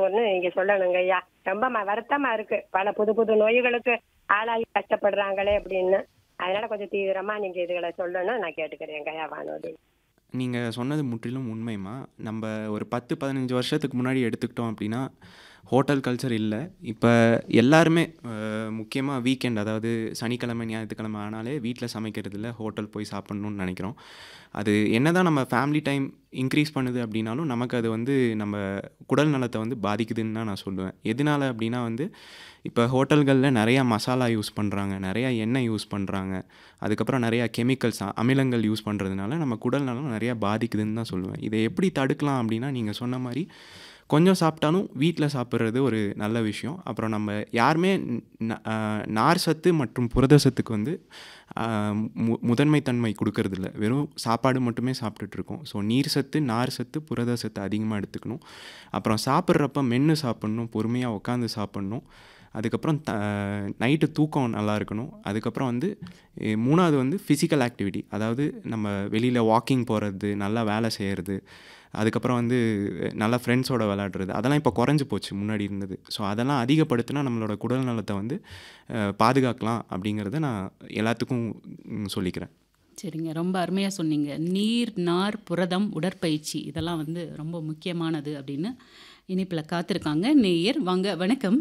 ஒண்ணு நீங்க சொல்லணுங்க ஐயா ரொம்ப ம- வருத்தமா இருக்கு பல புது புது நோய்களுக்கு ஆளாகி கஷ்டப்படுறாங்களே அப்படின்னு அதனால கொஞ்சம் தீவிரமா நீங்க இதுகளை சொல்லணும் நான் கேட்டுக்கிறேன் ஐயா வானொலி நீங்கள் சொன்னது முற்றிலும் உண்மைமா நம்ம ஒரு பத்து பதினஞ்சு வருஷத்துக்கு முன்னாடி எடுத்துக்கிட்டோம் அப்படின்னா ஹோட்டல் கல்ச்சர் இல்லை இப்போ எல்லாருமே முக்கியமாக வீக்கெண்ட் அதாவது சனிக்கிழமை ஞாயிற்றுக்கிழமை ஆனாலே வீட்டில் சமைக்கிறது இல்லை ஹோட்டல் போய் சாப்பிட்ணுன்னு நினைக்கிறோம் அது என்னதான் நம்ம ஃபேமிலி டைம் இன்க்ரீஸ் பண்ணுது அப்படின்னாலும் நமக்கு அது வந்து நம்ம குடல் நலத்தை வந்து பாதிக்குதுன்னு தான் நான் சொல்லுவேன் எதனால அப்படின்னா வந்து இப்போ ஹோட்டல்களில் நிறையா மசாலா யூஸ் பண்ணுறாங்க நிறையா எண்ணெய் யூஸ் பண்ணுறாங்க அதுக்கப்புறம் நிறையா கெமிக்கல்ஸ் அமிலங்கள் யூஸ் பண்ணுறதுனால நம்ம குடல் நலம் நிறையா பாதிக்குதுன்னு தான் சொல்லுவேன் இதை எப்படி தடுக்கலாம் அப்படின்னா நீங்கள் சொன்ன மாதிரி கொஞ்சம் சாப்பிட்டாலும் வீட்டில் சாப்பிட்றது ஒரு நல்ல விஷயம் அப்புறம் நம்ம யாருமே ந- ஆஹ் நார் சத்து மற்றும் புரத சத்துக்கு வந்து ஆஹ் மு முதன்மைத்தன்மை கொடுக்கறதில்ல வெறும் சாப்பாடு மட்டுமே சாப்பிட்டுட்டு இருக்கோம் ஸோ நீர் சத்து நார் சத்து புரத சத்து அதிகமாக எடுத்துக்கணும் அப்புறம் சாப்பிட்றப்ப மென்று சாப்பிட்ணும் பொறுமையாக உட்காந்து சாப்பிட்ணும் அதுக்கப்புறம் த நைட்டு தூக்கம் நல்லா இருக்கணும் அதுக்கப்புறம் வந்து எ, மூணாவது வந்து ஃபிசிக்கல் ஆக்டிவிட்டி அதாவது நம்ம வெளியில் வாக்கிங் போகிறது நல்லா வேலை செய்கிறது அதுக்கப்புறம் வந்து நல்லா ஃப்ரெண்ட்ஸோட விளையாடுறது அதெல்லாம் இப்போ குறைஞ்சு போச்சு முன்னாடி இருந்தது ஸோ அதெல்லாம் அதிகப்படுத்தினா நம்மளோட குடல் நலத்தை வந்து அஹ், பாதுகாக்கலாம் அப்படிங்கிறத நான் எல்லாத்துக்கும் ம், சொல்லிக்கிறேன் சரிங்க ரொம்ப அருமையாக சொன்னீங்க நீர் நார் புரதம் உடற்பயிற்சி இதெல்லாம் வந்து ரொம்ப முக்கியமானது அப்படின்னு இனிப்பில் காத்திருக்காங்க நேயர் வாங்க வணக்கம்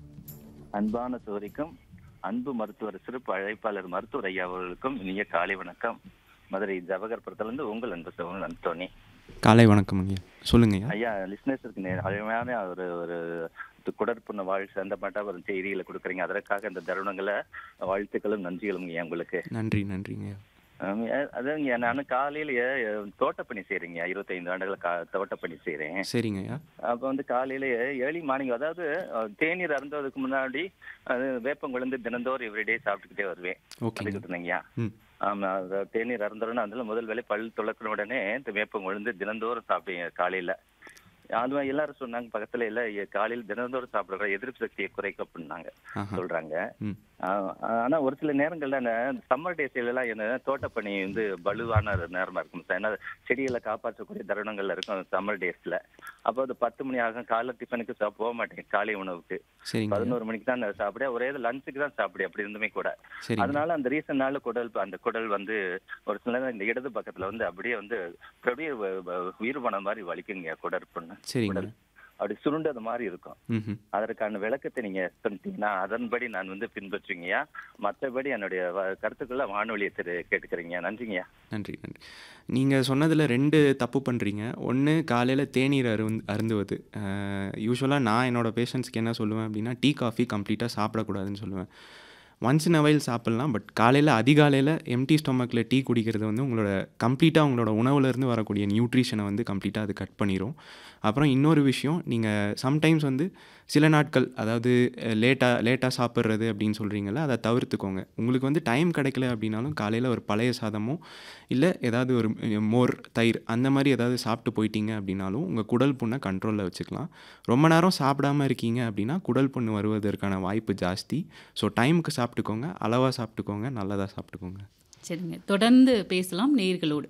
அன்பான சோரிக்கும் அன்பு மருத்துவர் சிறப்பு அழைப்பாளர் மருத்துவர் ஐயா அவர்களுக்கும் இனிய காலை வணக்கம் மதுரை ஜவகர்புரத்திலிருந்து உங்கள் அன்பு சோழன் அந்தோனி காலை வணக்கம் ஐயா சொல்லுங்க ஐயா ஐயா லிஸ்னஸருக்கு நே- அருமையான ஒரு ஒரு து- குடற்புண்ண வாழ் சந்தப்பட்ட ஒரு செய்திகளை கொடுக்குறீங்க அதற்காக இந்த தருணங்களை வாழ்த்துக்களும் நன்றிகளும் ஐயா உங்களுக்கு நன்றி நன்றிங்க ஐயா ஆம், ஏ- அதாங்க நான் காலையிலேயே தோட்டப்பணி செய்றேங்க இருபத்தைந்து ஆண்டுகள் கா தோட்டப்பணி செய்றேன் சரிங்க ஐயா அப்ப வந்து காலையிலேயே ஏர்லி மார்னிங் அதாவது அஹ், தேநீர் அருந்துவதற்கு முன்னாடி அது வேப்பங்குழந்து தினந்தோறும் எவ்ரிடே சாப்பிட்டுக்கிட்டே வருவேன் ஓகேங்க அதுக்கு இருந்தீங்க ம் ஆமா அது தேநீர் அருந்தோடனே அதில் முதல் வேலை பல் துளக்கின உடனே இந்த வேப்பங்குழந்து தினந்தோறும் சாப்பிடுங்க காலையில அது மாதிரி எல்லாரும் சொன்னாங்க பக்கத்துல இல்ல எ- காலையில் தினந்தோறும் சாப்பிடுற எதிர்ப்பு சக்தியை குறைக்க அப்படின்னாங்க ஆஹா சொல்றாங்க ம் ஆஹ் ஆனா ஒரு சில நேரங்கள்ல சம்மர் டேஸ்ல எல்லாம் என்ன தோட்டப்பணி வந்து பலுவான ஒரு நேரமா இருக்கும் சார் ஏன்னா செடிகளை காப்பாற்றக்கூடிய தருணங்கள்ல இருக்கும் சம்மர் டேஸ்ல அப்போ அது பத்து மணி ஆகும் காலை டிஃபனுக்கு சா- போக மாட்டேன் காலை உணவுக்கு சரிங்க ஐயா பதினோரு மணிக்கு தான் நான் சாப்பிட ஒரே லஞ்சுக்கு தான் சாப்பிடு அப்படி இருந்துமே கூட சரிங்க அதனால அந்த ரீசன்னால குடல் அந்த குடல் வந்து ஒரு சில நேரம் இந்த இடது பக்கத்துல வந்து அப்படியே வந்து அப்படியே வ- வ- உயிர் போன மாதிரி வலிக்குங்க குடற்புண்ணு சரிங்க குடல் அப்படி சுருண்டது மாதிரி இருக்கும் ம் அதற்கான விளக்கத்தை நீங்க சொன்னீங்கன்னா அதன்படி நான் வந்து பின்பற்றுவீங்கயா மற்றபடி என்னுடைய வ- கருத்துக்களை வானொலியை திரு கேட்டுக்கிறீங்க நன்றிங்கய்யா நன்றி நன்றி நீங்கள் சொன்னதில் ரெண்டு தப்பு பண்ணுறீங்க ஒன்று காலையில் தேநீர் அருந் அருந்துவது யூஸ்வலாக நான் என்னோடய பேஷண்ட்ஸ்க்கு என்ன சொல்லுவேன் அப்படின்னா டீ காஃபி கம்ப்ளீட்டாக சாப்பிடக்கூடாதுன்னு சொல்லுவேன் ஒன்ஸ் இன் அவைல் சாப்பிட்லாம் பட் காலையில் அதிகாலையில் எம்டி ஸ்டொமக்கில் டீ குடிக்கிறது வந்து உங்களோட கம்ப்ளீட்டாக உங்களோட உணவுலேருந்து வரக்கூடிய நியூட்ரிஷனை வந்து கம்ப்ளீட்டாக அது கட் பண்ணிடும் அப்புறம் இன்னொரு விஷயம் நீங்கள் சம்டைம்ஸ் வந்து சில நாட்கள் அதாவது லேட்டாக லேட்டாக சாப்பிட்றது அப்படின்னு சொல்கிறீங்கள அதை தவிர்த்துக்கோங்க உங்களுக்கு வந்து டைம் கிடைக்கல அப்படின்னாலும் காலையில் ஒரு பழைய சாதமோ இல்லை ஏதாவது ஒரு அஹ், மோர் தயிர் அந்த மாதிரி ஏதாவது சாப்பிட்டு போயிட்டீங்க அப்படின்னாலும் உங்கள் குடல் புண்ணை கண்ட்ரோலில் வச்சுக்கலாம் ரொம்ப நேரம் சாப்பிடாம இருக்கீங்க அப்படின்னா குடல் புண்ணு வருவதற்கான வாய்ப்பு ஜாஸ்தி ஸோ டைமுக்கு சாப்பிட்டுக்கோங்க அளவாக சாப்பிட்டுக்கோங்க நல்லதாக சாப்பிட்டுக்கோங்க சரிங்க தொடர்ந்து பேசலாம் நேயர்களோடு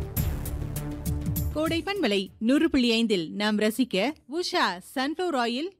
கோடை பண்பலை நூறு புள்ளி ஐந்தில் நாம் ரசிக்க உஷா சன்ஃப்ளவர் ஆயில்